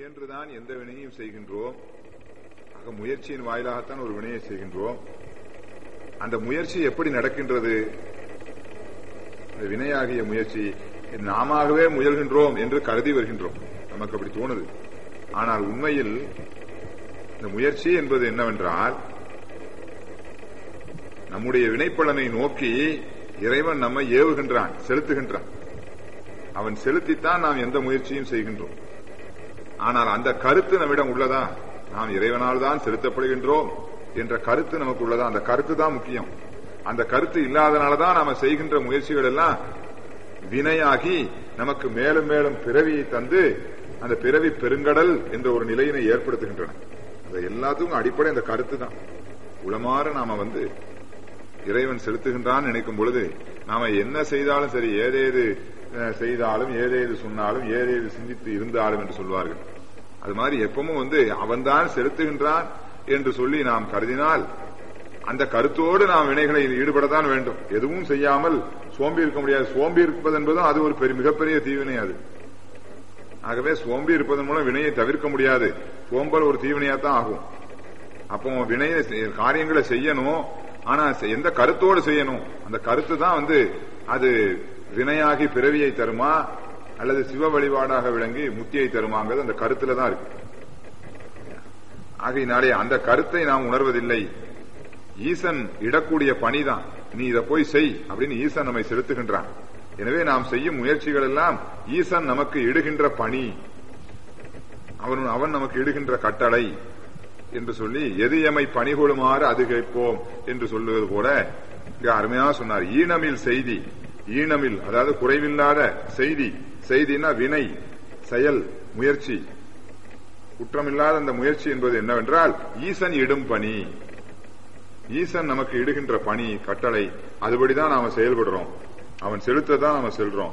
முயன்றுதான் எந்த வினையும் செய்கின்றோம் ஆக முயற்சியின் வாயிலாகத்தான் ஒரு வினையை செய்கின்றோம் அந்த முயற்சி எப்படி நடக்கின்றது இந்த வினையாகிய முயற்சி நாமவே முயல்கின்றோம் என்று கருதி வருகின்றோம் நமக்கு அப்படி தோணுது ஆனால் உண்மையில் இந்த முயற்சி என்பது என்னவென்றால் நம்முடைய வினைப்பலனை நோக்கி இறைவன் நம்மை ஏவுகின்றான் செலுத்துகின்றான் அவன் செலுத்தித்தான் நாம் எந்த முயற்சியும் செய்கின்றோம் ஆனால் அந்த கருத்து நம்மிடம் உள்ளதா நாம் இறைவனால் தான் செலுத்தப்படுகின்றோம் என்ற கருத்து நமக்கு உள்ளதா அந்த கருத்து தான் முக்கியம் அந்த கருத்து இல்லாதனாலதான் நாம செய்கின்ற முயற்சிகள் எல்லாம் வினையாகி நமக்கு மேலும் மேலும் பிறவியை தந்து அந்த பிறவி பெருங்கடல் என்ற ஒரு நிலையினை ஏற்படுத்துகின்றன அது எல்லாத்துக்கும் அடிப்படை அந்த கருத்து தான் உளமாற நாம வந்து இறைவன் செலுத்துகின்றான் நினைக்கும் பொழுது நாம என்ன செய்தாலும் சரி ஏதேது அஹ், செய்தாலும் ஏதேது சொன்னாலும் ஏதேது சிந்தித்து இருந்தாலும் என்று சொல்வார்கள் அது மாதிரி எப்பவும் வந்து அவன்தான் செலுத்துகின்றான் என்று சொல்லி நாம் கருதினால் அந்த கருத்தோடு நாம் வினைகளை ஈடுபடத்தான் வேண்டும் எதுவும் செய்யாமல் சோம்பி இருக்க முடியாது சோம்பி இருப்பது என்பதும் அது ஒரு பெரிய மிகப்பெரிய தீவினை அது ஆகவே சோம்பி இருப்பதன் மூலம் வினையை தவிர்க்க முடியாது சோம்பல் ஒரு தீவினையாத்தான் ஆகும் அப்போ வினையை செய்- காரியங்களை செய்யணும் ஆனா செ- எந்த கருத்தோடு செய்யணும் அந்த கருத்து தான் வந்து அது வினையாகி பிறவியை தருமா அல்லது சிவ வழிபாடாக விளங்கி முத்தியை தருமாங்கிறது அந்த கருத்துல தான் இருக்கு ஆகையினாலே அந்த கருத்தை நாம் உணர்வதில்லை ஈசன் இடக்கூடிய பணிதான் நீ இதை போய் செய் அப்படின்னு ஈசன் நம்மை செலுத்துகின்றான் எனவே நாம் செய்யும் முயற்சிகள் எல்லாம் ஈசன் நமக்கு இடுகின்ற பணி அவன் அவன் நமக்கு இடுகின்ற கட்டளை என்று சொல்லி எது எமை பணிகொள்ளுமாறு அது கேட்போம் என்று சொல்லுவது போல இங்க அருமையா சொன்னார் ஈனமில் செய்தி ஈனமில் அதாவது குறைவில்லாத செய்தி செய்தினா வினை செயல் முயற்சி குற்றமில்லாத அந்த முயற்சி என்பது என்னவென்றால் ஈசன் இடும் பணி ஈசன் நமக்கு இடுகின்ற பணி கட்டளை அதுபடிதான் நாம செயல்படுறோம் அவன் செலுத்ததான் நாம செல்றோம்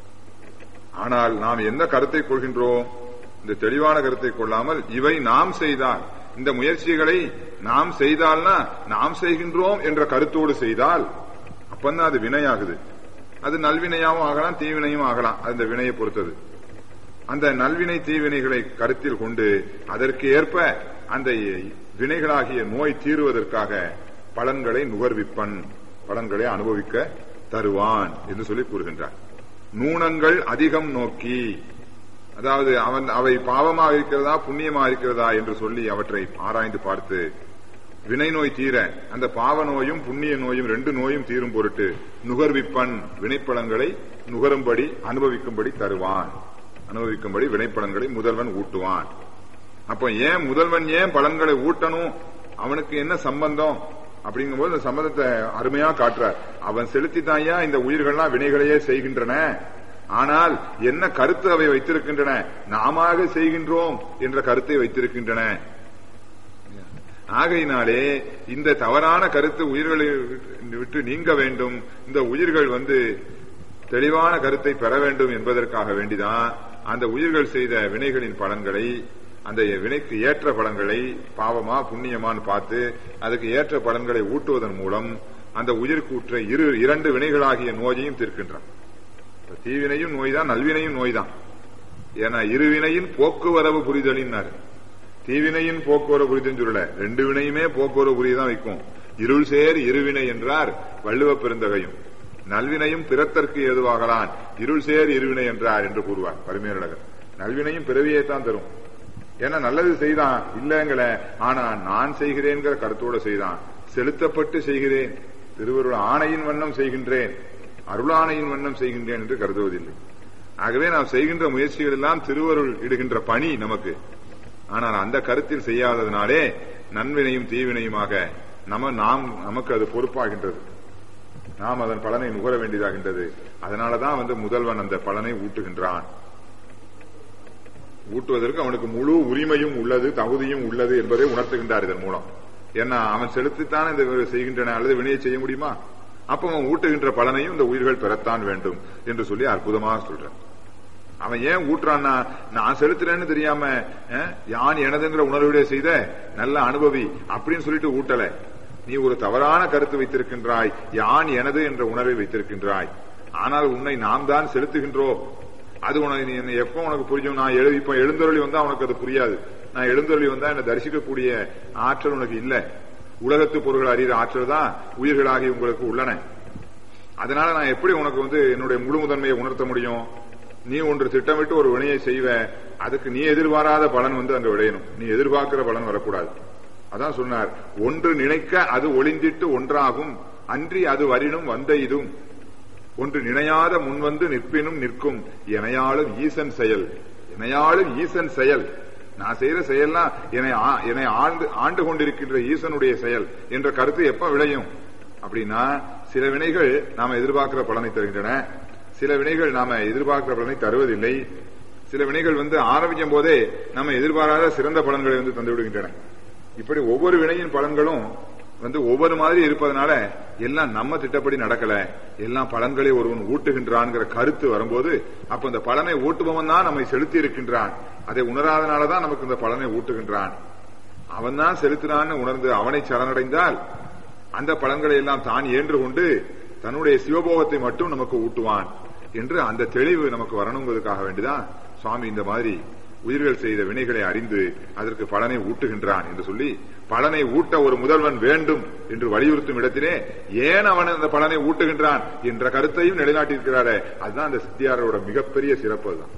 ஆனால் நாம் எந்த கருத்தை கொள்கின்றோம் இந்த தெளிவான கருத்தை கொள்ளாமல் இவை நாம் செய்தால் இந்த முயற்சிகளை நாம் செய்தால்னா நாம் செய்கின்றோம் என்ற கருத்தோடு செய்தால் அப்பந்தான் அது வினையாகுது அது நல்வினையாவும் ஆகலாம் தீவினையும் ஆகலாம் அந்த வினையை பொறுத்தது அந்த நல்வினை தீவினைகளை கருத்தில் கொண்டு அதற்கு ஏற்ப அந்த வினைகளாகிய நோய் தீருவதற்காக பலன்களை நுகர்விப்பன் பலன்களை அனுபவிக்க தருவான் என்று சொல்லி கூறுகின்றார் நூனங்கள் அதிகம் நோக்கி அதாவது அவன் அவை பாவமாக இருக்கிறதா புண்ணியமாக இருக்கிறதா என்று சொல்லி அவற்றை ஆராய்ந்து பார்த்து வினை நோய் தீர அந்த பாவ நோயும் புண்ணிய நோயும் ரெண்டு நோயும் தீரும் பொருட்டு நுகர்விப்பன் வினைப்பலன்களை நுகரும்படி அனுபவிக்கும்படி தருவான் அனுபவிக்கும்படி வினைப்பலன்களை முதல்வன் ஊட்டுவான் அப்ப ஏன் முதல்வன் ஏன் பலன்களை ஊட்டணும் அவனுக்கு என்ன சம்பந்தம் அப்படிங்கும்போது இந்த சம்பந்தத்தை அருமையா காட்டுறார் அவன் செலுத்தித்தாயா இந்த உயிர்கள்லாம் வினைகளையே செய்கின்றன ஆனால் என்ன கருத்து அவை வைத்திருக்கின்றன நாம செய்கின்றோம் என்ற கருத்தை வைத்திருக்கின்றன ஆகையினாலே இந்த தவறான கருத்து உயிர்களை விட்டு நீங்க வேண்டும் இந்த உயிர்கள் வந்து தெளிவான கருத்தை பெற வேண்டும் என்பதற்காக வேண்டிதான் அந்த உயிர்கள் செய்த வினைகளின் பலன்களை அந்த வினைக்கு ஏற்ற பலன்களை பாவமா புண்ணியமான்னு பார்த்து அதுக்கு ஏற்ற பலன்களை ஊட்டுவதன் மூலம் அந்த உயிர்கூற்ற இரு இரண்டு வினைகளாகிய நோயையும் தீர்க்கின்றான் இப்ப தீவினையும் நோய்தான் நல்வினையும் நோய்தான் ஏன்னா இருவினையின் போக்குவரவு புரிதலின்னாரு தீவினையின் போக்குவரவு புரிதல் சொல்லல ரெண்டு வினையுமே போக்குவரவு புரிதான் வைக்கும் இருள் சேர் இருவினை என்றார் வள்ளுவ பெருந்தகையும் நல்வினையும் பிறத்தற்கு ஏதுவாகலான் இருள் சேர் இருவினை என்றார் என்று கூறுவார் பரிமையழகர் நல்வினையும் பிறவியை தான் தரும் ஏன்னா நல்லது செய்தான் இல்லங்கிற ஆனா நான் செய்கிறேன்கிற கருத்தோட செய்தான் செலுத்தப்பட்டு செய்கிறேன் திருவருள் ஆணையின் வண்ணம் செய்கின்றேன் அருளாணையின் வண்ணம் செய்கின்றேன் என்று கருதுவதில்லை ஆகவே நாம் செய்கின்ற முயற்சிகள் எல்லாம் திருவருள் இடுகின்ற பணி நமக்கு ஆனால் அந்த கருத்தில் செய்யாததினாலே நன்வினையும் தீவினையுமாக நம்ம நாம் நமக்கு அது பொறுப்பாகின்றது நாம் அதன் பலனை நுகர வேண்டியதாகின்றது அதனாலதான் வந்து முதல்வன் அந்த பலனை ஊட்டுகின்றான் ஊட்டுவதற்கு அவனுக்கு முழு உரிமையும் உள்ளது தகுதியும் உள்ளது என்பதை உணர்த்துகின்றார் இதன் மூலம் ஏன்னா அவன் செலுத்தித்தான் இந்த செய்கின்றன அல்லது வினையை செய்ய முடியுமா அப்ப அவன் ஊட்டுகின்ற பலனையும் இந்த உயிர்கள் பெறத்தான் வேண்டும் என்று சொல்லி அற்புதமாக சொல்றான் அவன் ஏன் ஊட்டுறான்னா நான் செலுத்துறேன்னு தெரியாம அஹ், யான் எனதுங்கிற உணர்வுடைய செய்த நல்ல அனுபவி அப்படின்னு சொல்லிட்டு ஊட்டல நீ ஒரு தவறான கருத்து வைத்திருக்கின்றாய் யான் எனது என்ற உணர்வை வைத்திருக்கின்றாய் ஆனால் உன்னை நாம் தான் செலுத்துகின்றோம் அது உனக்கு நீ என்ன எப்போ உனக்கு புரியும் நான் எழு இப்ப எழுந்தருளி வந்தா உனக்கு அது புரியாது நான் எழுந்தருளி வந்தா என்ன தரிசிக்கக்கூடிய ஆற்றல் உனக்கு இல்ல உலகத்து பொருள்கள் அறிகிற ஆற்றல் தான் உயிர்களாகி உங்களுக்கு உள்ளன அதனால நான் எப்படி உனக்கு வந்து என்னுடைய முழு முதன்மையை உணர்த்த முடியும் நீ ஒன்று திட்டமிட்டு ஒரு வினையை செய்வ அதுக்கு நீ எதிர்பாராத பலன் வந்து அங்க விளையணும் நீ எதிர்பார்க்கிற பலன் வரக்கூடாது அதான் சொன்னார் ஒன்று நினைக்க அது ஒளிந்திட்டு ஒன்றாகும் அன்றி அது வரினும் வந்த இதும் ஒன்று நினையாத முன்வந்து நிற்பினும் நிற்கும் இணையாளும் ஈசன் செயல் இணையாளும் ஈசன் செயல் நான் செய்யற செயல்லாம் என்னை ஆ- என்னை ஆண்டு ஆண்டு கொண்டிருக்கின்ற ஈசனுடைய செயல் என்ற கருத்து எப்ப விளையும் அப்படின்னா சில வினைகள் நாம எதிர்பார்க்கிற பலனை தருகின்றன சில வினைகள் நாம எதிர்பார்க்கிற பலனை தருவதில்லை சில வினைகள் வந்து ஆரம்பிக்கும் போதே நம்ம எதிர்பாராத சிறந்த பலன்களை வந்து தந்து விடுகின்றன இப்படி ஒவ்வொரு வினையின் பலன்களும் வந்து ஒவ்வொரு மாதிரி இருப்பதனால எல்லாம் நம்ம திட்டப்படி நடக்கல எல்லாம் பலன்களை ஒருவன் ஊட்டுகின்றான்ங்கிற கருத்து வரும்போது அப்ப இந்த பலனை ஊட்டுபவன் தான் நம்மை செலுத்தி இருக்கின்றான் அதை உணராதனாலதான் நமக்கு இந்த பலனை ஊட்டுகின்றான் அவன் தான் செலுத்தினான்னு உணர்ந்து அவனை சரணடைந்தால் அந்த பலன்களை எல்லாம் தான் ஏன்று கொண்டு தன்னுடைய சிவபோகத்தை மட்டும் நமக்கு ஊட்டுவான் என்று அந்த தெளிவு நமக்கு வரணுங்கிறதுக்காக வேண்டிதான் சுவாமி இந்த மாதிரி உயிர்கள் செய்த வினைகளை அறிந்து அதற்கு பலனை ஊட்டுகின்றான் என்று சொல்லி பலனை ஊட்ட ஒரு முதல்வன் வேண்டும் என்று வலியுறுத்தும் இடத்திலே ஏன் அவன் அந்த பலனை ஊட்டுகின்றான் என்ற கருத்தையும் நிலைநாட்டியிருக்கிறாரே அதுதான் அந்த சித்தியாரோட மிகப்பெரிய சிறப்பு அதுதான்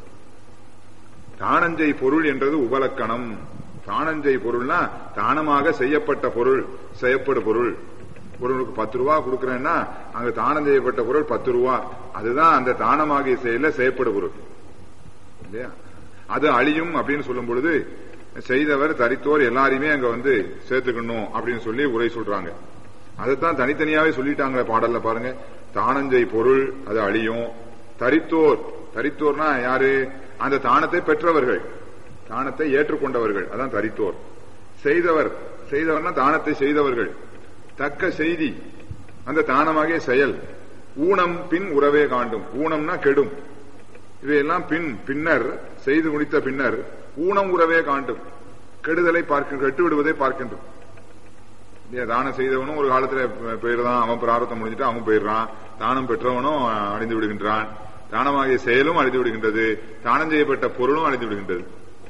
தானஞ்சை பொருள் என்றது உபலக்கணம் தானஞ்சை பொருள்னா தானமாக செய்யப்பட்ட பொருள் செய்யப்படும் பொருள் ஒருவனுக்கு பத்து ரூபா கொடுக்கறேன்னா அங்க தானம் செய்யப்பட்ட பொருள் பத்து ரூபா அதுதான் அந்த தானமாகிய செயல செய்யப்படும் பொருள் இல்லையா அது அழியும் அப்படின்னு சொல்லும் பொழுது செய்தவர் தரித்தோர் எல்லாரையுமே அங்க வந்து சேர்த்துக்கணும் அப்படின்னு சொல்லி உரை சொல்றாங்க அதைத்தான் தனித்தனியாவே சொல்லிட்டாங்க பாடல்ல பாருங்க தானஞ்சை பொருள் அது அழியும் தரித்தோர் தரித்தோர்னா யாரு அந்த தானத்தை பெற்றவர்கள் தானத்தை ஏற்றுக்கொண்டவர்கள் அதான் தரித்தோர் செய்தவர் செய்தவர்னா தானத்தை செய்தவர்கள் தக்க செய்தி அந்த தானமாகிய செயல் ஊனம் பின் உறவே காண்டும் ஊனம்னா கெடும் இவையெல்லாம் பின் பின்னர் செய்து முடித்த பின்னர் ஊனம் உறவே காண்டும் கெடுதலை பார்க்க கெட்டு விடுவதை பார்க்கின்றோம் இல்லையா தானம் செய்தவனும் ஒரு காலத்துல போயிடுறான் அவன் பிராரத்தம் முடிஞ்சிட்டு அவன் போயிடுறான் தானம் பெற்றவனும் அழிந்து விடுகின்றான் தானமாகிய செயலும் அழிந்து விடுகின்றது தானம் செய்யப்பட்ட பொருளும் அழிந்து விடுகின்றது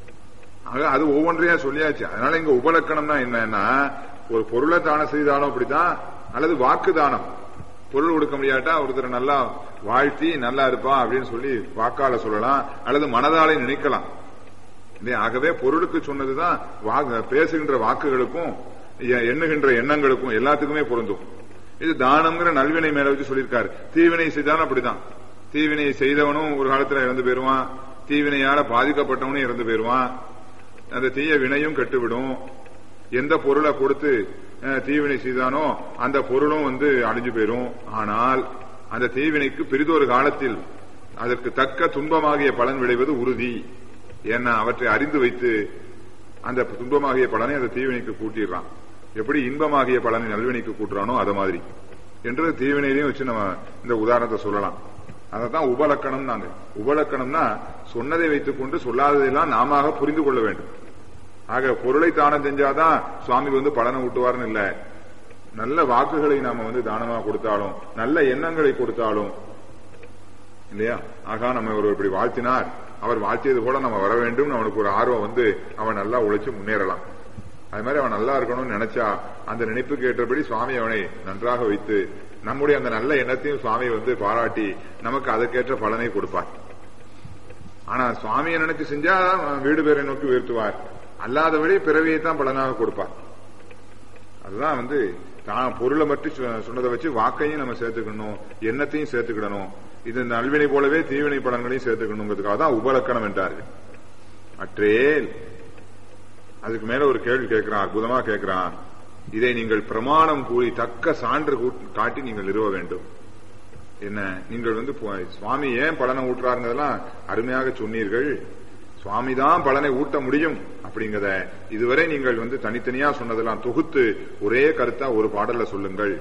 ஆக அது ஒவ்வொன்றையா சொல்லியாச்சு அதனால இங்க உபலக்கணம்னா என்னன்னா ஒரு பொருளை தானம் செய்தாலும் அப்படித்தான் அல்லது வாக்கு தானம் பொருள் கொடுக்க முடியாட்டா ஒருத்தர் நல்லா வாழ்த்தி நல்லா இருப்பான் அப்படின்னு சொல்லி வாக்கால சொல்லலாம் அல்லது மனதாலே நினைக்கலாம் இல்லையா ஆகவே பொருளுக்கு சொன்னதுதான் வா- பேசுகின்ற வாக்குகளுக்கும் எ- எண்ணுகின்ற எண்ணங்களுக்கும் எல்லாத்துக்குமே பொருந்தும் இது தானம்ங்கிற நல்வினை மேல வச்சு சொல்லியிருக்காரு தீவினை செய்தாலும் அப்படிதான் தீவினை செய்தவனும் ஒரு காலத்துல இறந்து போயிருவான் தீவினையால பாதிக்கப்பட்டவனும் இறந்து போயிருவான் அந்த தீய வினையும் கெட்டுவிடும் எந்த பொருளை கொடுத்து அஹ், தீவினை செய்தானோ அந்த பொருளும் வந்து அழிஞ்சு போயிரும் ஆனால் அந்த தீவினைக்கு பெரிதொரு காலத்தில் அதற்கு தக்க துன்பமாகிய பலன் விளைவது உறுதி ஏன்னா அவற்றை அறிந்து வைத்து அந்த துன்பமாகிய பலனை அந்த தீவினைக்கு கூட்டிடுறான் எப்படி இன்பமாகிய பலனை நல்வினைக்கு கூட்டுறானோ அது மாதிரி என்று தீவினையிலையும் வச்சு நம்ம இந்த உதாரணத்தை சொல்லலாம் அதைத்தான் உபலக்கணம் நாங்க உபலக்கணம்னா சொன்னதை வைத்துக் கொண்டு சொல்லாததையெல்லாம் நாம புரிந்து கொள்ள வேண்டும் ஆக பொருளை தானம் செஞ்சாதான் சுவாமி வந்து பலனை ஊட்டுவார்னு இல்ல நல்ல வாக்குகளை நாம வந்து தானமா கொடுத்தாலும் நல்ல எண்ணங்களை கொடுத்தாலும் இல்லையா ஆகா நம்ம ஒரு இப்படி வாழ்த்தினார் அவர் வாழ்த்தியது போல நம்ம வர வேண்டும் அவனுக்கு ஒரு ஆர்வம் வந்து அவன் நல்லா உழைச்சு முன்னேறலாம் அது மாதிரி அவன் நல்லா இருக்கணும்னு நினைச்சா அந்த நினைப்புக்கு ஏற்றபடி சுவாமி அவனை நன்றாக வைத்து நம்முடைய அந்த நல்ல எண்ணத்தையும் சுவாமி வந்து பாராட்டி நமக்கு அதற்கேற்ற பலனை கொடுப்பார் ஆனா சுவாமியை நினைச்சு செஞ்சா அவன் வீடு பேரை நோக்கி உயர்த்துவார் அல்லாதபடி பிறவியை தான் பலனாக கொடுப்பார் அதுதான் வந்து தான் பொருளை மட்டும் சொ- சொன்னதை வச்சு வாக்கையும் நம்ம சேர்த்துக்கணும் எண்ணத்தையும் சேர்த்துக்கிடணும் இது நல்வினை போலவே தீவினை பலன்களையும் சேர்த்துக்கணுங்கிறதுக்காக தான் உபலக்கணம் என்றார்கள் அற்றேல் அதுக்கு மேல ஒரு கேள்வி கேட்கிறான் அற்புதமா கேட்கிறான் இதை நீங்கள் பிரமாணம் கூறி தக்க சான்று கூ- காட்டி நீங்கள் நிறுவ வேண்டும் என்ன நீங்கள் வந்து பு- சுவாமி ஏன் பலனை ஊட்டுறாருங்கிறதெல்லாம் அருமையாக சொன்னீர்கள் சுவாமி தான் பலனை ஊட்ட முடியும் அப்படிங்கறத இதுவரை நீங்கள் வந்து தனித்தனியா சொன்னதெல்லாம் தொகுத்து ஒரே கருத்தா ஒரு பாடல்ல சொல்லுங்கள்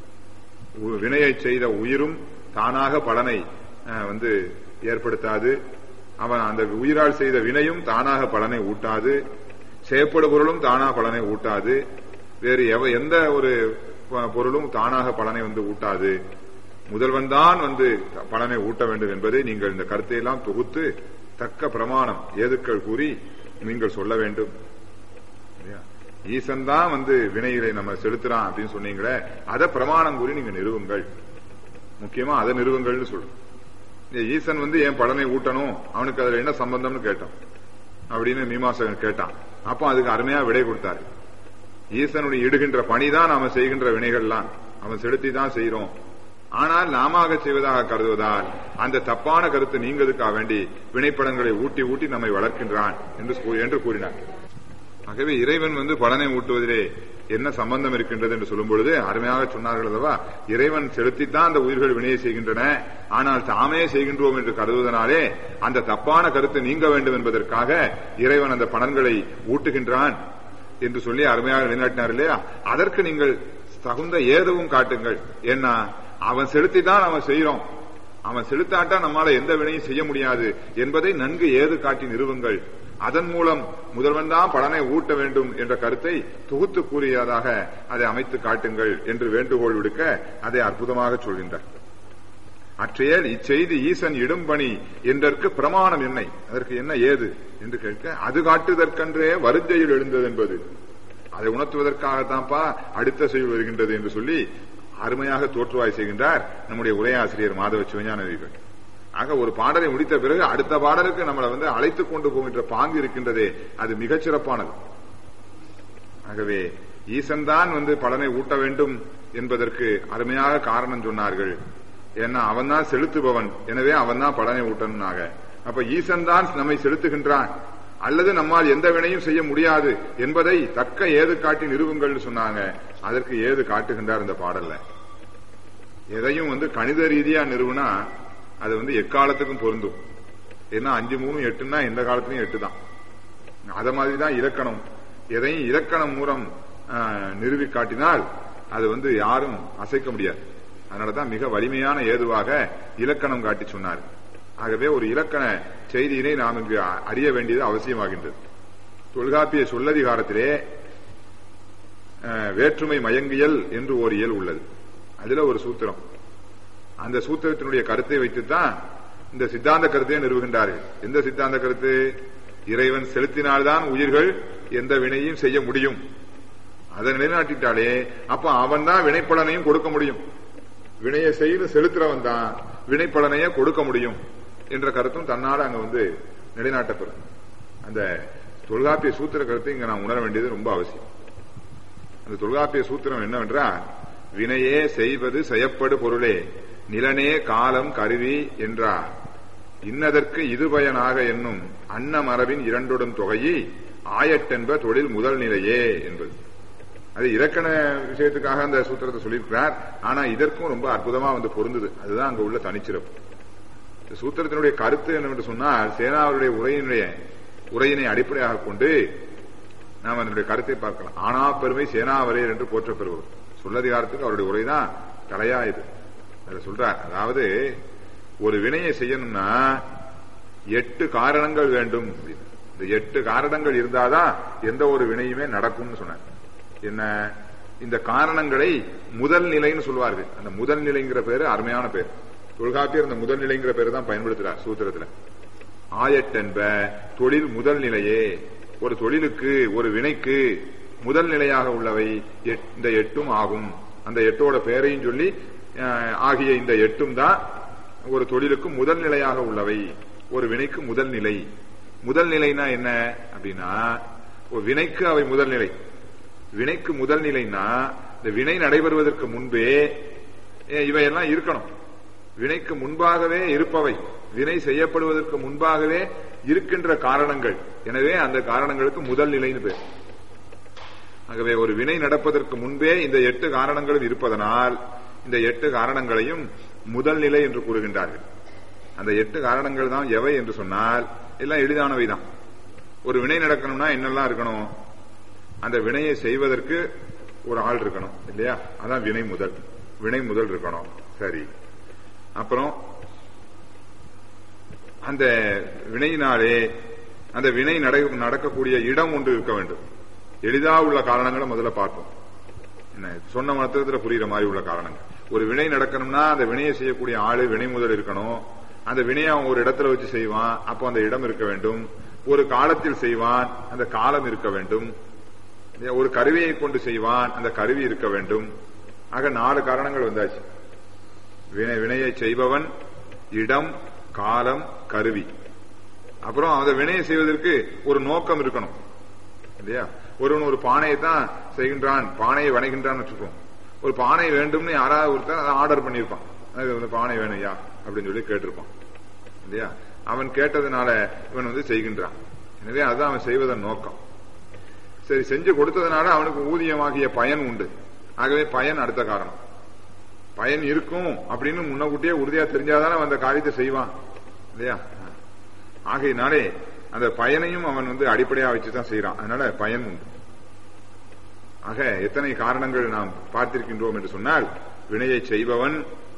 உ- வினையை செய்த உயிரும் தானாக பலனை அஹ், வந்து ஏற்படுத்தாது அவன் அந்த உயிரால் செய்த வினையும் தானாக பலனை ஊட்டாது செயற்படு பொருளும் தானா பலனை ஊட்டாது வேறு எவ எந்த ஒரு ப- பொருளும் தானாக பலனை வந்து ஊட்டாது முதல்வன் தான் வந்து பலனை ஊட்ட வேண்டும் என்பதை நீங்கள் இந்த கருத்தை எல்லாம் தொகுத்து தக்க பிரமாணம் ஏதுக்கள் கூறி நீங்கள் சொல்ல வேண்டும் இல்லையா? ஈசன் தான் வந்து வினைகளை நம்ம செலுத்துறான் அப்படின்னு சொன்னீங்களே அதை பிரமாணம் கூறி நீங்க நிறுவுங்கள் முக்கியமா அதை நிறுவுங்கள்னு சொல்றோம் இந்த ஈசன் வந்து ஏன் பலனை ஊட்டணும் அவனுக்கு அதுல என்ன சம்பந்தம்னு கேட்டான் அப்படின்னு மீமாசகன் கேட்டான் அப்ப அதுக்கு அருமையா விடை கொடுத்தாரு ஈசனுடைய இடுகின்ற பணிதான் நாம செய்கின்ற வினைகள்லாம் அவன் செலுத்தி தான் செய்யறோம் ஆனால் நாமாக செய்வதாக கருதுவதால் அந்த தப்பான கருத்து நீங்கிறதுக்காக வேண்டி வினைப்படங்களை ஊட்டி ஊட்டி நம்மை வளர்க்கின்றான் என்று கூ- என்று கூறினார் ஆகவே இறைவன் வந்து பலனை ஊட்டுவதிலே என்ன சம்பந்தம் இருக்கின்றது என்று சொல்லும் பொழுது அருமையாக சொன்னார்கள் அல்லவா இறைவன் செலுத்தித்தான் அந்த உயிர்கள் வினையை செய்கின்றன ஆனால் தாமே செய்கின்றோம் என்று கருதுவதனாலே அந்த தப்பான கருத்து நீங்க வேண்டும் என்பதற்காக இறைவன் அந்த பலன்களை ஊட்டுகின்றான் என்று சொல்லி அருமையாக நிலைநாட்டினார் இல்லையா அதற்கு நீங்கள் தகுந்த ஏதுவும் காட்டுங்கள் ஏன்னா அவன் செலுத்திதான் அவன் செய்யறோம் அவன் செலுத்தாட்டா நம்மால எந்த வினையும் செய்ய முடியாது என்பதை நன்கு ஏது காட்டி நிறுவுங்கள் அதன் மூலம் முதல்வன் தான் பலனை ஊட்ட வேண்டும் என்ற கருத்தை தொகுத்து கூறியதாக அதை அமைத்து காட்டுங்கள் என்று வேண்டுகோள் விடுக்க அதை அற்புதமாக சொல்கின்றார் அற்றையல் இச்செய்தி ஈசன் இடும்பணி என்றற்கு பிரமாணம் என்னை அதற்கு என்ன ஏது என்று கேட்க அது காட்டுதற்கன்றே வருந்தையில் எழுந்தது என்பது அதை உணர்த்துவதற்காகத்தான்ப்பா அடுத்த செயல் வருகின்றது என்று சொல்லி அருமையாக தோற்றுவாய் செய்கின்றார் நம்முடைய உரையாசிரியர் மாதவ சிவஞானவிகள் ஆக ஒரு பாடலை முடித்த பிறகு அடுத்த பாடலுக்கு நம்மளை வந்து அழைத்துக் கொண்டு போகின்ற பாங்கு இருக்கின்றதே அது மிகச் சிறப்பானது ஆகவே ஈசன் தான் வந்து பலனை ஊட்ட வேண்டும் என்பதற்கு அருமையாக காரணம் சொன்னார்கள் ஏன்னா அவன் தான் செலுத்துபவன் எனவே அவன் தான் பலனை ஊட்டணும்னாக அப்ப ஈசன் தான் நம்மை செலுத்துகின்றான் அல்லது நம்மால் எந்த வினையும் செய்ய முடியாது என்பதை தக்க ஏது காட்டி நிறுவுங்கள்னு சொன்னாங்க அதற்கு ஏது காட்டுகின்றார் இந்த பாடல்ல எதையும் வந்து கணித ரீதியா நிறுவுனா அது வந்து எக்காலத்துக்கும் பொருந்தும் ஏன்னா அஞ்சு மூணு எட்டுன்னா எந்த காலத்திலையும் எட்டு தான் அத மாதிரி தான் இலக்கணம் எதையும் இலக்கணம் மூலம் ஆஹ், நிறுவி காட்டினால் அது வந்து யாரும் அசைக்க முடியாது அதனாலதான் மிக வலிமையான ஏதுவாக இலக்கணம் காட்டி சொன்னார் ஆகவே ஒரு இலக்கண செய்தியினை நாம் இங்கு அ- அறிய வேண்டியது அவசியமாகின்றது தொல்காப்பிய சொல்லதிகாரத்திலே ஆஹ், வேற்றுமை மயங்கியல் என்று ஒரு இயல் உள்ளது அதுல ஒரு சூத்திரம் அந்த சூத்திரத்தினுடைய கருத்தை வைத்துத்தான் இந்த சித்தாந்த கருத்தை நிறுவுகின்றார்கள் எந்த சித்தாந்த கருத்து இறைவன் செலுத்தினால்தான் உயிர்கள் எந்த வினையும் செய்ய முடியும் அதை நிலைநாட்டிட்டாலே அப்ப அவன் தான் வினைப்பலனையும் கொடுக்க முடியும் வினையை செய்து செலுத்துறவன் தான் வினைப்பலனையே கொடுக்க முடியும் என்ற கருத்தும் தன்னால அங்க வந்து நிலைநாட்டப்படும் அந்த தொல்காப்பிய சூத்திர கருத்தை இங்க நாம் உணர வேண்டியது ரொம்ப அவசியம் அந்த தொல்காப்பிய சூத்திரம் என்னவென்றால் வினையே செய்வது செய்யப்படு பொருளே நிலனே காலம் கருவி என்றார் இன்னதற்கு இது பயனாக என்னும் அன்ன மரபின் இரண்டொடும் தொகையை ஆயட்டென்ப தொழில் முதல் நிலையே என்பது அது இலக்கண விஷயத்துக்காக அந்த சூத்திரத்தை சொல்லியிருக்கிறார் ஆனா இதற்கும் ரொம்ப அற்புதமா வந்து பொருந்தது அதுதான் அங்க உள்ள தனிச்சிறப்பு இந்த சூத்திரத்தினுடைய கருத்து என்னவென்று சொன்னால் சேனாவுடைய உரையினுடைய உரையினை அடிப்படையாக கொண்டு நாம் அதனுடைய கருத்தை பார்க்கலாம் ஆனா பெருமை சேனாவரையர் என்று போற்ற பெறுவர் சொல்லதிகாரத்துக்கு அவருடைய உரைதான் தலையா இது அதுல சொல்றார் அதாவது ஒரு வினையை செய்யணும்னா எட்டு காரணங்கள் வேண்டும் அப்படின்னு. இந்த எட்டு காரணங்கள் இருந்தாதான் எந்த ஒரு வினையுமே நடக்கும்னு சொன்னார் என்ன இந்த காரணங்களை முதல் நிலைன்னு சொல்வார்கள் அந்த முதல் நிலைங்கிற பேரு அருமையான பேர் தொல்காப்பியர் இந்த முதல் நிலைங்கிற பேர் தான் பயன்படுத்துறார் சூத்திரத்துல ஆயட்டென்ப தொழில் முதல் நிலையே ஒரு தொழிலுக்கு ஒரு வினைக்கு முதல் நிலையாக உள்ளவை எட்- இந்த எட்டும் ஆகும் அந்த எட்டோட பெயரையும் சொல்லி அஹ், ஆகிய இந்த எட்டும் தான் ஒரு தொழிலுக்கு முதல் நிலையாக உள்ளவை ஒரு வினைக்கு முதல் நிலை முதல் நிலைனா என்ன அப்படின்னா ஒரு வினைக்கு அவை முதல் நிலை வினைக்கு முதல் நிலைனா இந்த வினை நடைபெறுவதற்கு முன்பே ஏ, இவையெல்லாம் இருக்கணும் வினைக்கு முன்பாகவே இருப்பவை வினை செய்யப்படுவதற்கு முன்பாகவே இருக்கின்ற காரணங்கள் எனவே அந்த காரணங்களுக்கு முதல் நிலைன்னு பேர் ஆகவே ஒரு வினை நடப்பதற்கு முன்பே இந்த எட்டு காரணங்களும் இருப்பதனால் இந்த எட்டு காரணங்களையும் முதல் நிலை என்று கூறுகின்றார்கள் அந்த எட்டு காரணங்கள் தான் எவை என்று சொன்னால் எல்லாம் எளிதானவை தான் ஒரு வினை நடக்கணும்னா என்னெல்லாம் இருக்கணும் அந்த வினையை செய்வதற்கு ஒரு ஆள் இருக்கணும் இல்லையா அதான் வினை முதல் வினை முதல் இருக்கணும் சரி அப்புறம் அந்த வினையினாலே அந்த வினை நட- நடக்கக்கூடிய இடம் ஒன்று இருக்க வேண்டும் எளிதா உள்ள காரணங்களை முதல்ல பார்ப்போம் என்ன சொன்ன மத்திரத்துல புரியுற மாதிரி உள்ள காரணங்கள் ஒரு வினை நடக்கணும்னா அந்த வினையை செய்யக்கூடிய ஆளு வினை முதல் இருக்கணும் அந்த வினையை அவன் ஒரு இடத்துல வச்சு செய்வான் அப்போ அந்த இடம் இருக்க வேண்டும் ஒரு காலத்தில் செய்வான் அந்த காலம் இருக்க வேண்டும் ஒரு கருவியை கொண்டு செய்வான் அந்த கருவி இருக்க வேண்டும் ஆக நாலு காரணங்கள் வந்தாச்சு வினை வினையை செய்பவன் இடம் காலம் கருவி அப்புறம் அந்த வினையை செய்வதற்கு ஒரு நோக்கம் இருக்கணும் இல்லையா ஒருவன் ஒரு பானையை தான் செய்கின்றான் பானையை வணைகின்றான்னு வச்சுக்கோம் ஒரு பானை வேண்டும்னு யாராவது ஒருத்தர் அதை ஆர்டர் பண்ணியிருப்பான் அது வந்து பானை வேணும் ஐயா அப்படின்னு சொல்லி கேட்டிருப்பான் இல்லையா அவன் கேட்டதுனால இவன் வந்து செய்கின்றான் எனவே அதுதான் அவன் செய்வதன் நோக்கம் சரி செஞ்சு கொடுத்ததுனால அவனுக்கு ஊதியமாகிய பயன் உண்டு ஆகவே பயன் அடுத்த காரணம் பயன் இருக்கும் அப்படின்னு முன்னக்கூட்டியே உறுதியா தெரிஞ்சாதானே அந்த காரியத்தை செய்வான் இல்லையா ஆகையினாலே அந்த பயனையும் அவன் வந்து அடிப்படையா வச்சுதான் செய்யறான் அதனால பயன் உண்டு ஆக எத்தனை காரணங்கள் நாம் பார்த்திருக்கின்றோம் என்று சொன்னால் வினையை செய்பவன்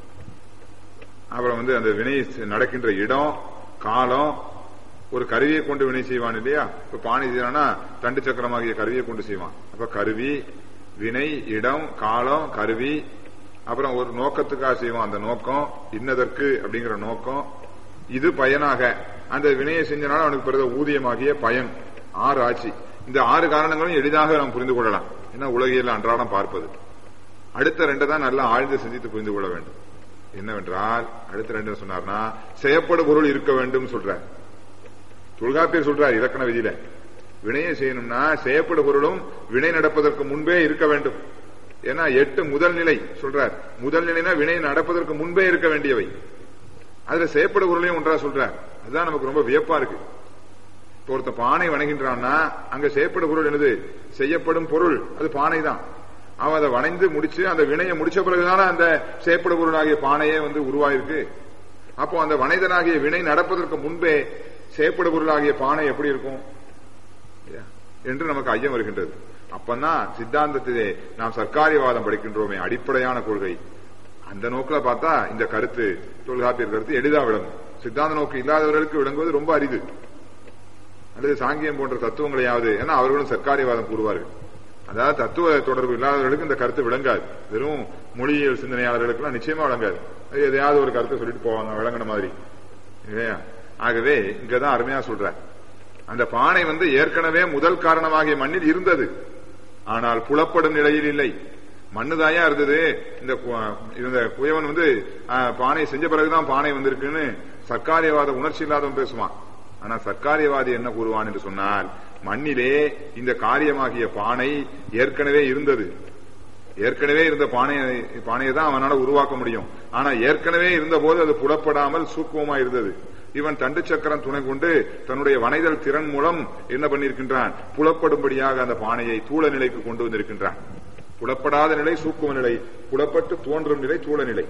அப்புறம் வந்து அந்த வினை நடக்கின்ற இடம் காலம் ஒரு கருவியை கொண்டு வினை செய்வான் இல்லையா இப்ப பானை செய்யறான்னா தண்டு சக்கரமாகிய கருவியை கொண்டு செய்வான் அப்ப கருவி வினை இடம் காலம் கருவி அப்புறம் ஒரு நோக்கத்துக்காக செய்வான் அந்த நோக்கம் இன்னதற்கு அப்படிங்கிற நோக்கம் இது பயனாக அந்த வினையை செஞ்சனால அவனுக்கு பிறகு ஊதியமாகிய பயன் ஆறு ஆட்சி இந்த ஆறு காரணங்களும் எளிதாக நாம் புரிந்து கொள்ளலாம் ஏன்னா உலகியல் அன்றாடம் பார்ப்பது அடுத்த ரெண்டு தான் நல்லா ஆழ்ந்து சிந்தித்து புரிந்து கொள்ள வேண்டும் என்னவென்றால் அடுத்த ரெண்டு சொன்னார்னா செய்யப்படும் பொருள் இருக்க வேண்டும் சொல்றார் தொல்காப்பியர் சொல்றார் இலக்கண விதியில வினையை செய்யணும்னா செய்யப்படும் பொருளும் வினை நடப்பதற்கு முன்பே இருக்க வேண்டும் ஏன்னா எட்டு முதல் நிலை சொல்றார் முதல் நிலைனா வினை நடப்பதற்கு முன்பே இருக்க வேண்டியவை அதுல செய்யப்படும் பொருளையும் ஒன்றா சொல்றார் அதுதான் நமக்கு ரொம்ப வியப்பா இருக்கு இப்போ ஒருத்த பானை வணங்கின்றான்னா அங்க செய்யப்படும் பொருள் என்னது செய்யப்படும் பொருள் அது பானை தான் அவன் அதை வணைந்து முடிச்சு அந்த வினையை முடிச்ச பிறகுதானே அந்த செய்யப்படும் பொருளாகிய பானையே வந்து உருவாயிருக்கு அப்போ அந்த வனைதனாகிய வினை நடப்பதற்கு முன்பே செய்யப்படும் பொருளாகிய பானை எப்படி இருக்கும் என்று நமக்கு ஐயம் வருகின்றது அப்பதான் சித்தாந்தத்திலே நாம் சர்க்காரியவாதம் படிக்கின்றோமே அடிப்படையான கொள்கை அந்த நோக்கில் பார்த்தா இந்த கருத்து தொல்காப்பியர் கருத்து எளிதா விளங்கும் சித்தாந்த நோக்கு இல்லாதவர்களுக்கு விளங்குவது ரொம்ப அரிது அல்லது சாங்கியம் போன்ற தத்துவங்களையாவது ஏன்னா அவர்களும் சர்க்காரியவாதம் கூறுவார்கள் அதாவது தத்துவ தொடர்பு இல்லாதவர்களுக்கு இந்த கருத்து விளங்காது வெறும் மொழியியல் சிந்தனையாளர்களுக்கு நிச்சயமா விளங்காது எதையாவது ஒரு கருத்தை சொல்லிட்டு போவாங்க விளங்கின மாதிரி இல்லையா ஆகவே இங்கதான் அருமையா சொல்ற அந்த பானை வந்து ஏற்கனவே முதல் காரணமாகிய மண்ணில் இருந்தது ஆனால் புலப்படும் நிலையில் இல்லை மண்ணுதாயா இருந்தது இந்த இந்த குயவன் வந்து பானை செஞ்ச பிறகுதான் பானை வந்திருக்குன்னு சர்க்காரியவாத உணர்ச்சி இல்லாதவன் பேசுவான் ஆனா சர்க்காரியவாதி என்ன கூறுவான் என்று சொன்னால் மண்ணிலே இந்த காரியமாகிய பானை ஏற்கனவே இருந்தது ஏற்கனவே இருந்த பானையை பானையை தான் அவனால உருவாக்க முடியும் ஆனா ஏற்கனவே இருந்த போது அது புலப்படாமல் சூக்குவமா இருந்தது இவன் தண்டு சக்கரம் துணை கொண்டு தன்னுடைய வனைதல் திறன் மூலம் என்ன பண்ணிருக்கின்றான் புலப்படும்படியாக அந்த பானையை தூள நிலைக்கு கொண்டு வந்திருக்கின்றான் புலப்படாத நிலை சூக்குவ நிலை புலப்பட்டு தோன்றும் நிலை தூள நிலை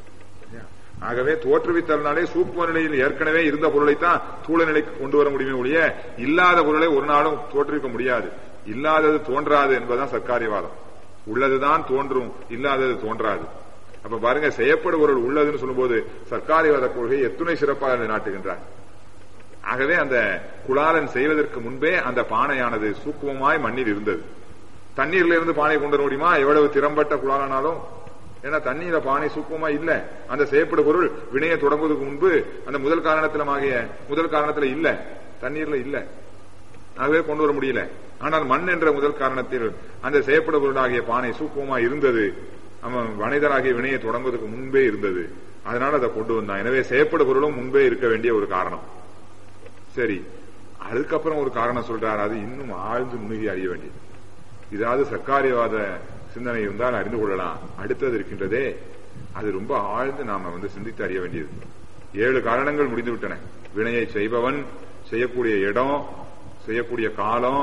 ஆகவே தோற்றுவித்தல்னாலே சூக்குவ நிலையில் ஏற்கனவே இருந்த பொருளைத்தான் தூள நிலைக்கு கொண்டு வர முடியுமே ஒழிய இல்லாத பொருளை ஒரு நாளும் தோற்றுவிக்க முடியாது இல்லாதது தோன்றாது என்பதுதான் சர்க்காரியவாதம் உள்ளதுதான் தோன்றும் இல்லாதது தோன்றாது அப்ப பாருங்க செய்யப்படும் பொருள் உள்ளதுன்னு சொல்லும்போது சர்க்காரியவாத கொள்கை எத்துணை சிறப்பாக நாட்டுகின்றார் ஆகவே அந்த குளாலன் செய்வதற்கு முன்பே அந்த பானையானது சூக்குவமாய் மண்ணில் இருந்தது தண்ணீர்ல இருந்து பானை கொண்டு வர முடியுமா எவ்வளவு திறம்பட்ட குளாலனாலும் ஏன்னா தண்ணீர பானை சூக்குவமா இல்ல அந்த செய்யப்படும் பொருள் வினையை தொடங்குவதற்கு முன்பு அந்த முதல் காரணத்திலமாகிய முதல் காரணத்துல இல்ல தண்ணீர்ல இல்ல ஆகவே கொண்டு வர முடியல ஆனால் மண் என்ற முதல் காரணத்தில் அந்த செய்யப்படும் பொருளாகிய பானை சூக்குவமா இருந்தது அவன் வனைதராகிய வினையை தொடங்குவதற்கு முன்பே இருந்தது அதனால அதை கொண்டு வந்தான் எனவே செய்யப்படும் பொருளும் முன்பே இருக்க வேண்டிய ஒரு காரணம் சரி அதுக்கப்புறம் ஒரு காரணம் சொல்றார் அது இன்னும் ஆழ்ந்து நுணுகி அறிய வேண்டியது இதாவது சர்க்காரியவாத சிந்தனை இருந்தால் அறிந்து கொள்ளலாம் அடுத்தது இருக்கின்றதே அது ரொம்ப ஆழ்ந்து நாம வந்து சிந்தித்து அறிய வேண்டியது ஏழு காரணங்கள் முடிந்து விட்டன வினையை செய்பவன் செய்யக்கூடிய இடம் செய்யக்கூடிய காலம்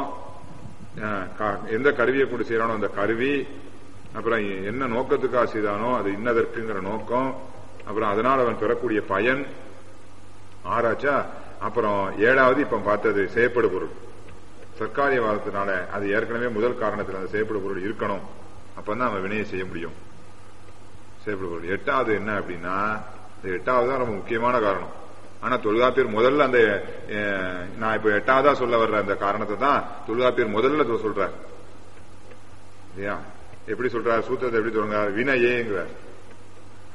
எந்த கருவியை கொண்டு செய்யறானோ அந்த கருவி அப்புறம் என்ன நோக்கத்துக்காக செய்தானோ அது இன்னதற்குங்கிற நோக்கம் அப்புறம் அதனால் அவன் பெறக்கூடிய பயன் ஆராய்ச்சா அப்புறம் ஏழாவது இப்ப பார்த்தது செய்யப்படு பொருள் சர்க்காரியவாதத்தினால அது ஏற்கனவே முதல் காரணத்தில் அந்த செய்யப்படு பொருள் இருக்கணும் அப்பதான் அவன் வினையை செய்ய முடியும் செய்யப்படு பொருள் எட்டாவது என்ன அப்படின்னா எட்டாவது தான் ரொம்ப முக்கியமான காரணம் ஆனா தொல்காப்பியர் முதல்ல அந்த நான் இப்ப எட்டாவதா சொல்ல வர்ற அந்த காரணத்தை தான் தொல்காப்பியர் முதல்ல சொல்றார் இல்லையா எப்படி சொல்றார் சூத்திரத்தை எப்படி சொல்றார் வினையேங்கிறார்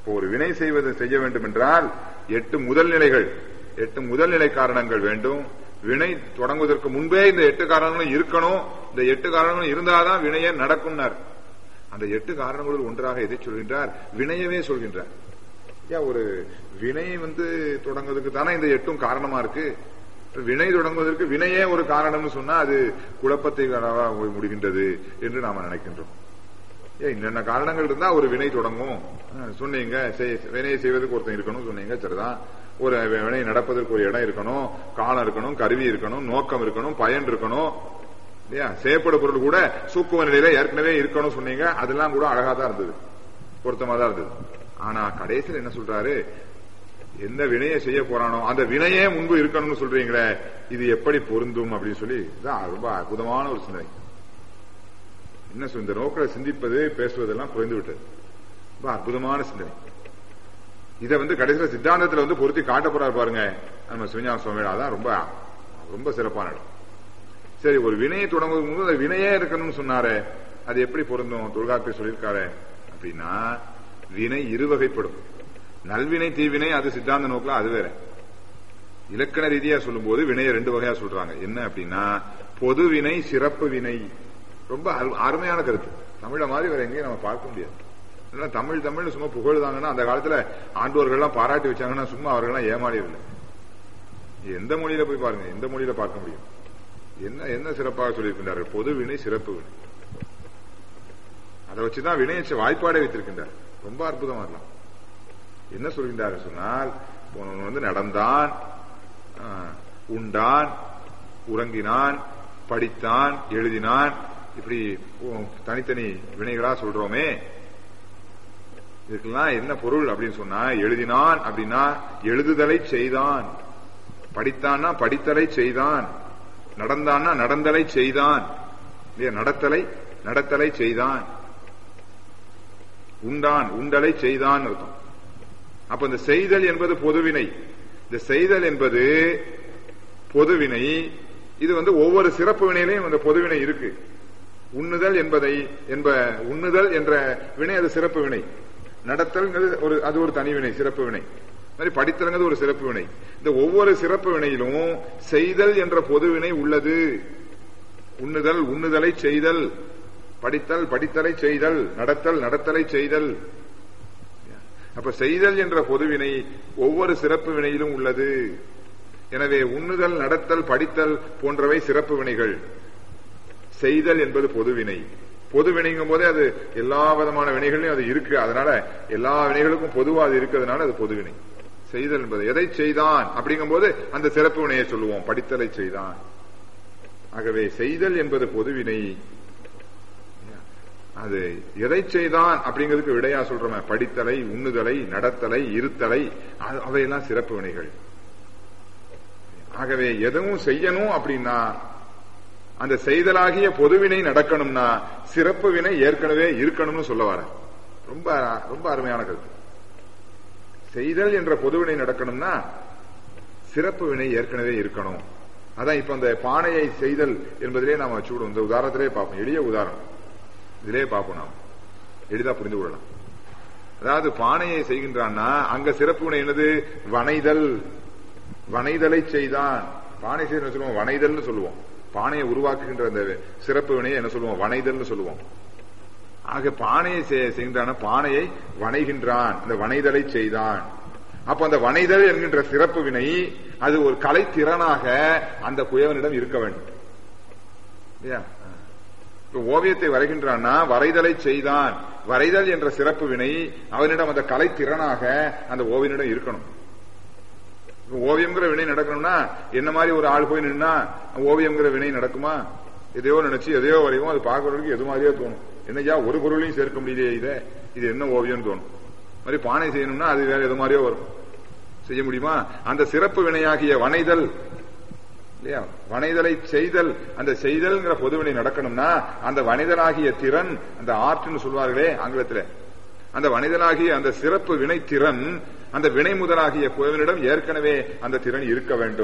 அப்போ ஒரு வினை செய்வது செய்ய வேண்டும் என்றால் எட்டு முதல் நிலைகள் எட்டு முதல் நிலை காரணங்கள் வேண்டும் வினை தொடங்குவதற்கு முன்பே இந்த எட்டு காரணங்களும் இருக்கணும் இந்த எட்டு காரணங்களும் இருந்தாதான் வினையே நடக்கும்னார் அந்த எட்டு காரணங்களுள் ஒன்றாக எதை சொல்கின்றார் வினையவே சொல்கின்றார் ஐயா ஒரு வினை வந்து தொடங்குவதற்கு தானே இந்த எட்டும் காரணமா இருக்கு வினை தொடங்குவதற்கு வினையே ஒரு காரணம்னு சொன்னா அது குழப்பத்தை போய் முடிகின்றது என்று நாம நினைக்கின்றோம் ஏன் என்னென்ன காரணங்கள் இருந்தா ஒரு வினை தொடங்கும் அஹ் சொன்னீங்க செய்- வினையை செய்வதற்கு ஒருத்தன் இருக்கணும் சொன்னீங்க சரிதான் ஒரு வினை நடப்பதற்கு ஒரு இடம் இருக்கணும் காலம் இருக்கணும் கருவி இருக்கணும் நோக்கம் இருக்கணும் பயன் இருக்கணும் இல்லையா செய்யப்பட பொருள் கூட சூக்கும நிலையில ஏற்கனவே இருக்கணும் சொன்னீங்க அதெல்லாம் கூட அழகா தான் இருந்தது பொருத்தமா தான் இருந்தது ஆனா கடைசியில் என்ன சொல்றாரு எந்த வினையை செய்ய போறானோ அந்த வினையே முன்பு இருக்கணும்னு சொல்றீங்களே இது எப்படி பொருந்தும் அப்படின்னு சொல்லி இதான் ரொம்ப அற்புதமான ஒரு சிந்தனை என்ன சொல் இந்த நோக்கில் சிந்திப்பது பேசுவதெல்லாம் குறைந்து விட்டது ரொம்ப அற்புதமான சிந்தனை இதை வந்து கடைசியில் சித்தாந்தத்துல வந்து பொருத்தி காட்ட போறாரு பாருங்க நம்ம சிவஞான சுவாமியோட அதான் ரொம்ப ரொம்ப சிறப்பான இடம் சரி ஒரு வினையை தொடங்குவதற்கு முன்பு அந்த வினையே இருக்கணும்னு சொன்னாரு அது எப்படி பொருந்தும் தொல்காப்பியர் சொல்லியிருக்காரு அப்படின்னா வினை இருவகைப்படும் நல்வினை தீவினை அது சித்தாந்த நோக்கில் அது வேற இலக்கண ரீதியா சொல்லும்போது வினையை ரெண்டு வகையா சொல்றாங்க என்ன அப்படின்னா பொது வினை சிறப்பு வினை ரொம்ப அரு- அருமையான கருத்து தமிழ மாதிரி வேற எங்கேயும் நம்ம பார்க்க முடியாது இல்லைன்னா தமிழ் தமிழ் சும்மா புகழ்தாங்கன்னா அந்த காலத்துல ஆண்டோர்கள்லாம் பாராட்டி வச்சாங்கன்னா சும்மா அவர்கள்லாம் ஏமாறிடல எந்த மொழியில போய் பாருங்க எந்த மொழியில பார்க்க முடியும் என்ன என்ன சிறப்பாக சொல்லியிருக்கின்றார்கள் பொது வினை சிறப்பு வினை அதை வச்சுதான் வினையச்ச வாய்ப்பாடே வைத்திருக்கின்றார் ரொம்ப அற்புதமா இருக்கலாம் என்ன சொல்கின்றார் சொன்னால் போனவன் வந்து நடந்தான் ஆஹ், உண்டான் உறங்கினான் படித்தான் எழுதினான் இப்படி ஓ, தனித்தனி வினைகளா சொல்றோமே இதுக்கெல்லாம் என்ன பொருள் அப்படின்னு சொன்னா எழுதினான் அப்படின்னா எழுதுதலை செய்தான் படித்தான்னா படித்தலை செய்தான் நடந்தான்னா நடந்தலை செய்தான் இல்லையா நடத்தலை நடத்தலை செய்தான் உண்டான் உண்டலை செய்தான் அர்த்தம் அப்ப இந்த செய்தல் என்பது பொதுவினை இந்த செய்தல் என்பது பொதுவினை இது வந்து ஒவ்வொரு சிறப்பு வினையிலையும் அந்த பொதுவினை இருக்கு உண்ணுதல் என்பதை என்ப உண்ணுதல் என்ற வினை அது சிறப்பு வினை நடத்தல்ங்கிறது ஒரு அது ஒரு தனி வினை சிறப்பு வினை மாதிரி படித்தல்ங்கிறது ஒரு சிறப்பு வினை இந்த ஒவ்வொரு சிறப்பு வினையிலும் செய்தல் என்ற பொதுவினை உள்ளது உண்ணுதல் உண்ணுதலை செய்தல் படித்தல் படித்தலை செய்தல் நடத்தல் நடத்தலை செய்தல் அப்ப செய்தல் என்ற பொதுவினை ஒவ்வொரு சிறப்பு வினையிலும் உள்ளது எனவே உண்ணுதல் நடத்தல் படித்தல் போன்றவை சிறப்பு வினைகள் செய்தல் என்பது பொதுவினை பொது வினைங்கும் போதே அது எல்லா விதமான வினைகளையும் அது இருக்கு அதனால எல்லா வினைகளுக்கும் பொதுவா அது இருக்கிறதுனால அது பொதுவினை செய்தல் என்பது எதை செய்தான் அப்படிங்கும் போது அந்த சிறப்பு வினையை சொல்லுவோம் படித்தலை செய்தான் ஆகவே செய்தல் என்பது பொதுவினை அது எதை செய்தான் அப்படிங்கிறதுக்கு விடையா சொல்றோமே படித்தலை உண்ணுதலை நடத்தலை இருத்தலை அது- அவையெல்லாம் சிறப்பு வினைகள் ஆகவே எதுவும் செய்யணும் அப்படின்னா அந்த செய்தலாகிய பொதுவினை நடக்கணும்னா சிறப்பு வினை ஏற்கனவே இருக்கணும்னு சொல்ல வர ரொம்ப ரொம்ப அருமையான கருத்து செய்தல் என்ற பொதுவினை நடக்கணும்னா சிறப்பு வினை ஏற்கனவே இருக்கணும் அதான் இப்ப அந்த பானையை செய்தல் என்பதிலே நாம வச்சுவிடும் இந்த உதாரணத்திலே பார்ப்போம் எளிய உதாரணம் இதிலே பார்ப்போம் நாம் எளிதா புரிந்து கொள்ளலாம் அதாவது பானையை செய்கின்றான்னா அங்க சிறப்பு வினை என்னது வனைதல் வனைதலை செய்தான் பானை செய்ய சொல்லுவோம் வனைதல்னு சொல்லுவோம் பானையை உருவாக்குகின்ற அந்த சிறப்பு வினையை என்ன சொல்லுவோம் வனைதல்னு சொல்லுவோம் ஆக பானையை செய்- செய்கின்றான பானையை வனைகின்றான் அந்த வனைதலை செய்தான் அப்ப அந்த வனைதல் என்கின்ற சிறப்பு வினை அது ஒரு கலை திறனாக அந்த குயவனிடம் இருக்க வேண்டும் இல்லையா இப்ப ஓவியத்தை வரைகின்றான்னா வரைதலை செய்தான் வரைதல் என்ற சிறப்பு வினை அவனிடம் அந்த கலை திறனாக அந்த ஓவியனிடம் இருக்கணும் இப்ப ஓவியம்ங்கிற வினை நடக்கணும்னா என்ன மாதிரி ஒரு ஆள் போய் நின்னா ஓவியம்ங்கிற வினை நடக்குமா எதையோ நினைச்சு எதையோ வரையும் அது பார்க்கறதுக்கு எது மாதிரியே தோணும் என்னையா ஒரு பொருளையும் சேர்க்க முடியலையே இதை இது என்ன ஓவியம் தோணும் மாதிரி பானை செய்யணும்னா அது வேற எது மாதிரியோ வரும் செய்ய முடியுமா அந்த சிறப்பு வினையாகிய வனைதல் இல்லையா வனைதலை செய்தல் அந்த செய்தல்ங்கிற பொதுவினை நடக்கணும்னா அந்த வனைதலாகிய திறன் அந்த ஆர்ட்னு சொல்வார்களே ஆங்கிலத்தில் அந்த வனைதலாகிய அந்த சிறப்பு வினை திறன் அந்த வினை முதலாகிய குழுவினிடம் ஏற்கனவே அந்த திறன் இருக்க வேண்டும்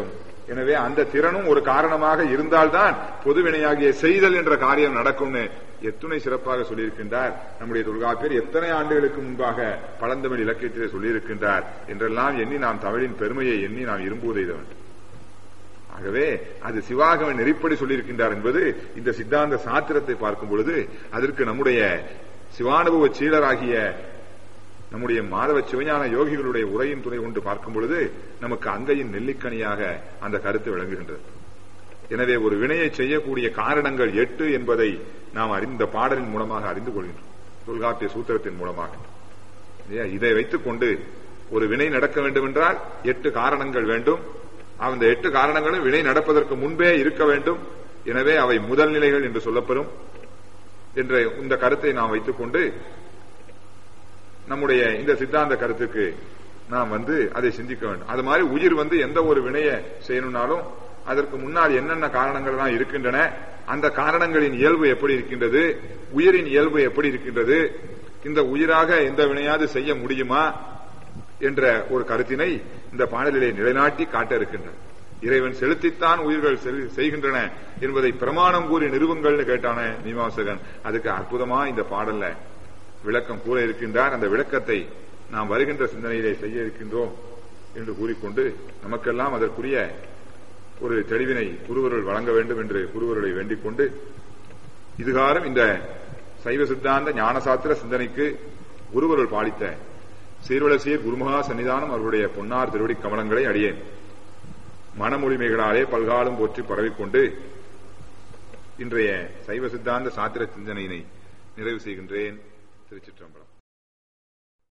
எனவே அந்த திறனும் ஒரு காரணமாக இருந்தால்தான் பொதுவினையாகிய செய்தல் என்ற காரியம் நடக்கும்னு எத்துணை சிறப்பாக சொல்லியிருக்கின்றார் நம்முடைய தொல்காப்பியர் எத்தனை ஆண்டுகளுக்கு முன்பாக பழந்தமிழ் இலக்கியத்திலே சொல்லியிருக்கின்றார் என்றெல்லாம் எண்ணி நாம் தமிழின் பெருமையை எண்ணி நாம் இரும்புவதை வேண்டும் ஆகவே அது சிவாகம நெறிப்படி சொல்லியிருக்கின்றார் என்பது இந்த சித்தாந்த சாத்திரத்தை பார்க்கும் பொழுது அதற்கு நம்முடைய சிவானுபவ சீடராகிய நம்முடைய மாதவ சிவஞான யோகிகளுடைய உரையின் துணை கொண்டு பார்க்கும் பொழுது நமக்கு அங்கையின் நெல்லிக்கனியாக அந்த கருத்து விளங்குகின்றது எனவே ஒரு வினையை செய்யக்கூடிய காரணங்கள் எட்டு என்பதை நாம் அறிந்த பாடலின் மூலமாக அறிந்து கொள்கின்றோம் தொல்காப்பிய சூத்திரத்தின் மூலமாக இல்லையா? இதை வைத்துக் கொண்டு ஒரு வினை நடக்க வேண்டும் என்றால் எட்டு காரணங்கள் வேண்டும் அந்த எட்டு காரணங்களும் வினை நடப்பதற்கு முன்பே இருக்க வேண்டும் எனவே அவை முதல் நிலைகள் என்று சொல்லப்பெறும் என்ற இந்த கருத்தை நாம் வைத்துக் கொண்டு நம்முடைய இந்த சித்தாந்த கருத்துக்கு நாம் வந்து அதை சிந்திக்க வேண்டும் அது மாதிரி உயிர் வந்து எந்த ஒரு வினையை செய்யணும்னாலும் அதற்கு முன்னால் என்னென்ன காரணங்கள் எல்லாம் இருக்கின்றன அந்த காரணங்களின் இயல்பு எப்படி இருக்கின்றது உயிரின் இயல்பு எப்படி இருக்கின்றது இந்த உயிராக எந்த வினையாவது செய்ய முடியுமா என்ற ஒரு கருத்தினை இந்த பாடலிலே நிலைநாட்டி காட்ட இருக்கின்றன இறைவன் செலுத்தித்தான் உயிர்கள் செல்- செய்கின்றன என்பதை பிரமாணம் கூறி நிறுவங்கள்னு கேட்டான மீமாசகன் அதுக்கு அற்புதமா இந்த பாடல்ல விளக்கம் கூற இருக்கின்றார் அந்த விளக்கத்தை நாம் வருகின்ற சிந்தனையிலே செய்ய இருக்கின்றோம் என்று கூறிக்கொண்டு நமக்கெல்லாம் அதற்குரிய ஒரு தெளிவினை குருவருள் வழங்க வேண்டும் என்று குருவருளை வேண்டிக் கொண்டு இதுகாரம் இந்த சைவ சித்தாந்த ஞானசாத்திர சிந்தனைக்கு குருவருள் பாலித்த சீர்வளசீர் குருமகா சன்னிதானம் அவர்களுடைய பொன்னார் திருவடி கமலங்களை அடியேன் மனமொழிமைகளாலே பல்காலம் போற்றி பரவிக்கொண்டு இன்றைய சைவ சித்தாந்த சாத்திர சிந்தனையினை நிறைவு செய்கின்றேன் திருச்சிற்றம்பலம்